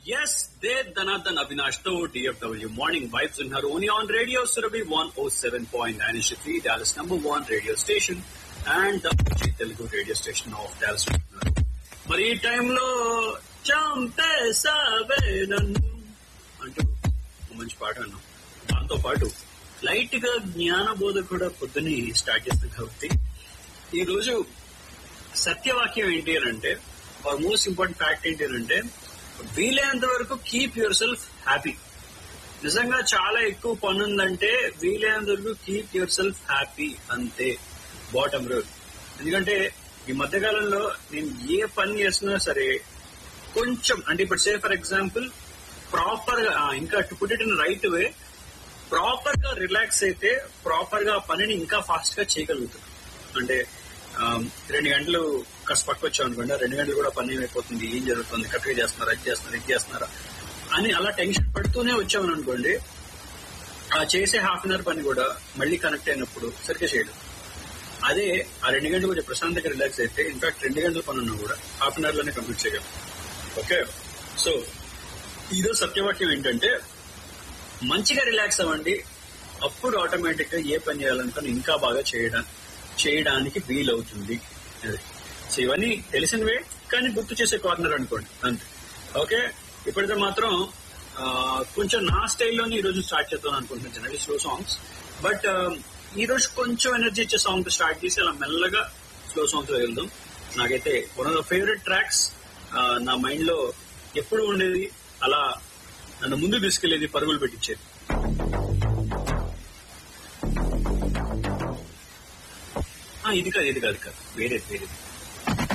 Yes, they Dhanatan Avinash to DFW Morning Vibes in her only on Radio Surabhi 107.9 Ishitri, Dallas number one radio station and the G Telugu radio station of Dallas. మరి ఈ టైంలో చంపేసావే నన్ను అంటూ ఒక మంచి పాట అన్నాం దాంతో పాటు లైట్ గా జ్ఞాన బోధ కూడా పొద్దుని స్టార్ట్ చేస్తాం కాబట్టి ఈ రోజు సత్యవాక్యం ఏంటి అని అంటే మోస్ట్ ఇంపార్టెంట్ ఫ్యాక్ట్ ఏంటి అని అంటే వీలైనంత వరకు కీప్ యువర్ సెల్ఫ్ హ్యాపీ నిజంగా చాలా ఎక్కువ పని ఉందంటే వీలైనంత వరకు కీప్ యువర్ సెల్ఫ్ హ్యాపీ అంతే బాటమ్ రోడ్ ఎందుకంటే ఈ మధ్యకాలంలో నేను ఏ పని చేసినా సరే కొంచెం అంటే ఇప్పుడు సే ఫర్ ఎగ్జాంపుల్ ప్రాపర్ గా ఆ, ఇంకా to put it in right way proper గా రిలాక్స్ అయితే ప్రాపర్ గా ఆ పనిని ఇంకా ఫాస్ట్ గా చేయగలుగుతాం అంటే ఆ, రెండు గంటలు కాస్త పక్క వచ్చాం అనుకోండి ఆ రెండు గంటలు కూడా పని అయిపోతుంది ఏం జరుగుతుంది కరెక్ట్గా చేస్తున్నారా అది చేస్తున్నారా ఇది చేస్తున్నారా అని అలా టెన్షన్ పడుతూనే వచ్చామని అనుకోండి ఆ చేసే హాఫ్ అన్ అవర్ పని కూడా మళ్ళీ కనెక్ట్ అయినప్పుడు సరిగ్గా చేయడం అదే ఆ రెండు గంటలు కొంచెం ప్రశాంతంగా రిలాక్స్ అయితే ఇన్ఫాక్ట్ రెండు గంటల పని ఉన్నా కూడా హాఫ్ అన్ అవర్ లోనే కంప్లీట్ చేయగలం ఓకే సో ఈరోజు సత్యవాక్యం ఏంటంటే మంచిగా రిలాక్స్ అవ్వండి అప్పుడు ఆటోమేటిక్ గా ఏ పని చేయాలనుకుని ఇంకా బాగా చేయడం చేయడానికి వీలవుతుంది అది. సో ఇవన్నీ తెలిసినవే కానీ గుర్తు చేసే కార్నర్ అనుకోండి అంతే ఓకే ఇప్పుడైతే మాత్రం ఆ, కొంచెం నా స్టైల్లోనే ఈ రోజు స్టార్ట్ చేద్దాం అనుకుంటున్నాను జనరల్లీ స్లో సాంగ్స్ బట్ ఈ రోజు కొంచెం ఎనర్జీ ఇచ్చే సాంగ్ స్టార్ట్ చేసి అలా మెల్లగా స్లో సాంగ్స్ వెళ్దాం నాకైతే one of the favourite tracks నా మైండ్ లో ఎప్పుడు ఉండేది అలా నన్ను ముందు తీసుకెళ్లేది పరుగులు పెట్టించేది ఆ, ఇది కాదు ఇది కాదు కాదు వేరేది వేరేది